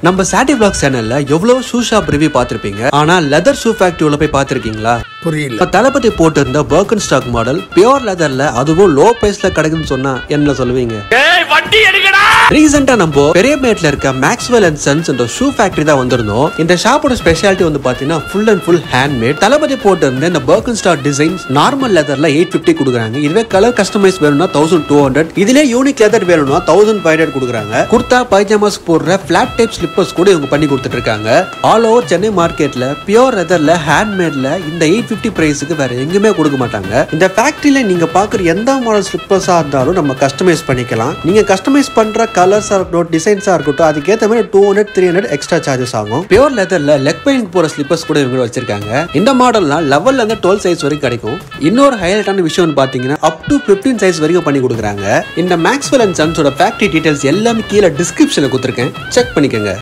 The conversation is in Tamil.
நம்ம சாட்டி பிளாக் சேனல்ல எவ்வளவு ஷூ ஷாப் ரிவ்யூ பார்த்திருப்பீங்க ஆனா லெதர் ஷூ ஃபேக்டரி உள்ள போய் பார்த்திருக்கீங்களா புரியல இப்ப தளபதி போட்டிருந்த பர்கன் ஸ்டாக் மாடல் பியோர் லெதர்ல அதுவும் லோ பிரைஸ்ல கிடைக்குன்னு சொன்னா என்ன சொல்லுவீங்க ரீசெண்டா நம்ம பெரியமேட்ல இருக்க மேக்ஸ்வெல் அண்ட் சன்ஸ் என்ற ஷூ ஃபேக்டரி தான் வந்திருந்தோம் இந்த ஷாப்போட ஸ்பெஷாலிட்டி வந்து பாத்தீங்கன்னா full and full handmade Thalapathy போட்டிருந்த இந்த பர்கன் ஸ்டார் டிசைன்ஸ் நார்மல் லெதர்ல எயிட் பிப்டி கொடுக்குறாங்க இதுவே கலர் கஸ்டமைஸ் வேணும்னா தௌசண்ட் டூ ஹண்ட்ரட் இதுல யூனிக் லெதர் வேணும்னா தௌசண்ட் ஃபைவ் ஹண்ட்ரட் கொடுக்குறாங்க குர்தா பைஜாமாஸ் போடுற பிளாட் டைப் ஸ்லிப்பர்ஸ் கூட இவங்க பண்ணி கொடுத்துட்டு இருக்காங்க ஆல் ஓவர் சென்னை மார்க்கெட்ல பியோர் லெதர்ல ஹேண்ட்மேட்ல இந்த எயிட் பிப்டி பிரைஸுக்கு வேற எங்குமே கொடுக்க மாட்டாங்க இந்த ஃபேக்டரியில நீங்க பாக்குற எந்த மாடல் ஸ்லிப்பர்ஸா இருந்தாலும் நம்ம கஸ்டமைஸ் பண்ணிக்கலாம் நீங்க கஸ்டமைஸ் பண்ற கலர்ஸா இருக்கட்டும் டிசைன்ஸா இருக்கட்டும் அதுக்கேற்ற மாதிரி two hundred three hundred extra charges ஆகும் பியோர் லெதர்ல லெக் பெயிண்ட் போற ஸ்லிப்பர்ஸ் கூட இவங்க வச்சிருக்காங்க இந்த மாடல்லாம் லெவல்ல இருந்து டுவெல் சைஸ் வரைக்கும் கிடைக்கும் இன்னொரு ஹைலைட்டான விஷயம் பாத்தீங்கன்னா அப் டு 15 சைஸ் வரைக்கும் பண்ணி கொடுக்குறாங்க இந்த மேக்ஸ்வெல் அண்ட் சன்ஸோட ஃபேக்டரி டீடைல்ஸ் எல்லாமே கீழே டிஸ்கிரிப்ஷன்ல கொடுத்துருக்கேன் செக் பண்ணிக்கோங்க